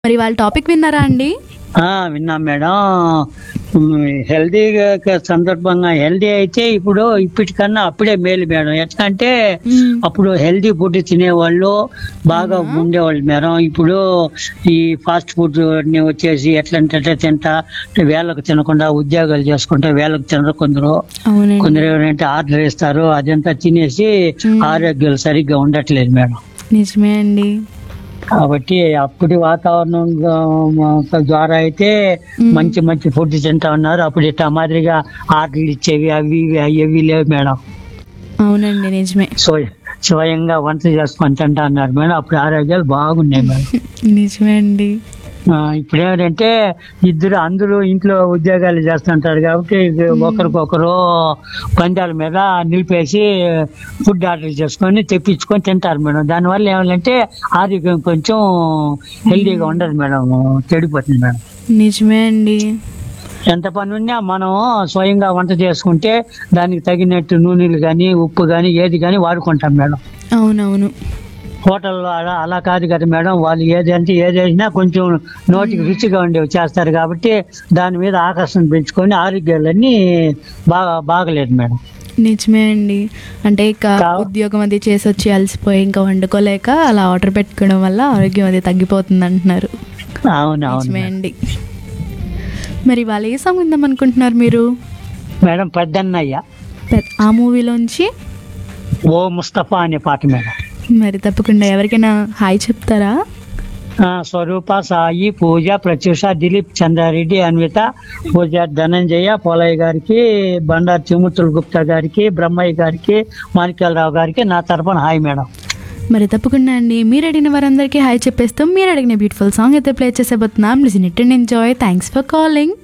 మరి వాళ్ళ టాపిక్ విన్నారా అండి ఆ, విన్నాం మేడం హెల్దీ సందర్భంగా హెల్దీ అయితే ఇప్పుడు ఇప్పటికన్నా అప్పుడే మేలు మేడం ఎట్లా అంటే మ్మ్. అప్పుడు హెల్దీ ఫుడ్ తినేవాళ్ళు బాగా ఉండేవాళ్ళు మేడం ఇప్పుడు ఈ ఫాస్ట్ ఫుడ్ అన్ని వచ్చేసి ఎట్లంటే తింటా వేళకు తినకుండా ఉద్యోగాలు చేసుకుంటే వేళకు తినరు కొందరు అవునండి కొందరు ఎవరంటే ఆర్డర్ ఇస్తారు అదంతా తినేసి మ్మ్. ఆరోగ్యాలు సరిగ్గా ఉండట్లేదు మేడం నిజమే అండి కాబట్టి అప్పటి వాతావరణం గా- ద్వారా అయితే మ్మ్. మంచి మంచి ఫుడ్ తింటా ఉన్నారు అప్పుడు ఇట్లా మాదిరిగా ఆర్డర్లు ఇచ్చేవి అవి ఇవి అవి లేవు మేడం అవునండి నిజమే సో స్వయంగా వంట చేసుకొని తింటా అన్నారు మేడం అప్పుడు ఆరోగ్యాలు బాగున్నాయి మేడం నిజమే అండి ఆ, ఇప్పుడు ఏంటంటే ఇద్దరు అందరూ ఇంట్లో ఉద్యోగాలు చేస్తుంటారు కాబట్టి ఇది ఒకరికొకరు పందాల మీద నిలిపేసి ఫుడ్ ఆర్డర్ చేసుకొని తెప్పించుకొని తింటారు మేడం దానివల్ల ఏమంటే ఆరోగ్యం కొంచెం హెల్దీగా ఉండదు మేడం చెడిపోతుంది మేడం నిజమే అండి ఎంత పని ఉన్నా మనం స్వయంగా వంట చేసుకుంటే దానికి తగినట్టు నూనెలు కానీ ఉప్పు కానీ ఏది కానీ వాడుకుంటాం మేడం అవునవును హోటల్లో అలా అలా కాదు కదా మేడం వాళ్ళు ఏదంటే ఏది వేసినా కొంచెం నోటికి రుచిగా ఉండేవి చేస్తారు కాబట్టి దాని మీద ఆకర్షణ పెంచుకొని ఆరోగ్యాలన్నీ బాగా బాగలేదు మేడం నిజమే అండి అంటే ఇక కా- ఉద్యోగం అది చేసి వచ్చి అలసిపోయి ఇంకా వండుకోలేక అలా ఆర్డర్ పెట్టుకోవడం వల్ల ఆరోగ్యం అది తగ్గిపోతుంది అంటున్నారు అవును అవును నిజమే మేడం. అండి మరి వాళ్ళు ఏ సాంగ్ విందాం అనుకుంటున్నారు మీరు మేడం పెద్దన్నయ్య పె- ఆ మూవీలోంచి ఓ ముస్తఫా అనే పాట మేడం మరి తప్పకుండా ఎవరికైనా హాయ్ చెప్తారా ఆ, స్వరూప సాయి పూజ ప్రత్యూష దిలీప్ చంద్రారెడ్డి అన్విత పూజ ధనంజయ పోలయ్య గారికి బండారు తిముతుల గుప్తా గారికి బ్రహ్మయ్య గారికి మాణిక్యాలరావు గారికి నా తరపున హాయ్ మేడం మరి తప్పకుండా అండి మీరు అడిగిన వారందరికీ హాయ్ చెప్పేస్తూ మీరు అడిగిన బ్యూటిఫుల్ సాంగ్ అయితే ప్లే చేసేబోతున్నాం listen it and enjoy thanks for calling